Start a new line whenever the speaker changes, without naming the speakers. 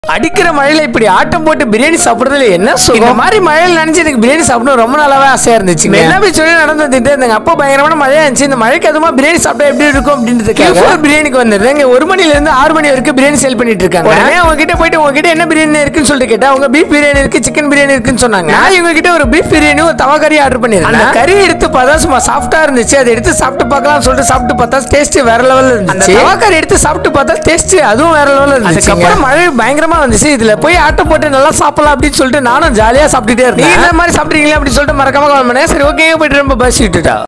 அடிக்கிற மழையில இப்படி ஆட்டம் போட்டு பிரியாணி சாப்பிடுறதுல என்ன சுகம் இந்த மாதிரி மழையில நினைச்சு எனக்கு பிரியாணி சாப்பிடணும் ரொம்ப நாளாவே ஆசையா இருந்துச்சு என்ன போய் சொல்லி நடந்து வந்துட்டு இருந்தாங்க அப்போ பயங்கரமான மழையா இருந்துச்சு இந்த மழைக்கு அதுமா பிரியாணி சாப்பிட்டா எப்படி இருக்கும் அப்படின்றதுக்காக பிரியாணிக்கு வந்திருந்தாங்க ஒரு மணில இருந்து ஆறு மணி வரைக்கும் பிரியாணி சேல் பண்ணிட்டு இருக்காங்க உடனே அவங்க கிட்ட போயிட்டு உங்ககிட்ட என்ன பிரியாணி இருக்குன்னு சொல்லிட்டு கேட்டா அவங்க பீஃப் பிரியாணி இருக்கு சிக்கன் பிரியாணி இருக்குன்னு சொன்னாங்க நான் இவங்க கிட்ட ஒரு பீஃப் பிரியாணி ஒரு தவா கறி ஆர்டர் பண்ணிருந்தேன் அந்த கறி எடுத்து பார்த்தா சும்மா சாஃப்டா இருந்துச்சு அதை எடுத்து சாப்பிட்டு பார்க்கலாம் சொல்லிட்டு சாப்பிட்டு பார்த்தா டேஸ்ட் வேற லெவல்ல இருந்துச்சு தவா கறி எடுத்து சாப்பிட்டு பார்த்தா டேஸ்ட் அதுவும் வேற லெவல்ல இருந்துச்சு அதுக்கப்புறம் மழை பயங்கரமா வந்துச்சு இதுல போய் ஆட்டம் போட்டு நல்லா சாப்பிடலாம் அப்படின்னு சொல்லிட்டு நானும் ஜாலியா சாப்பிட்டுட்டே இருந்தேன் நீங்க இந்த மாதிரி சாப்பிடுறீங்களா அப்படின்னு சொல்லிட்டு மறக்காம கால் பண்ணேன் சரி ஓகே போயிட்டு ரொம்ப பஸ் விட்டுட்டா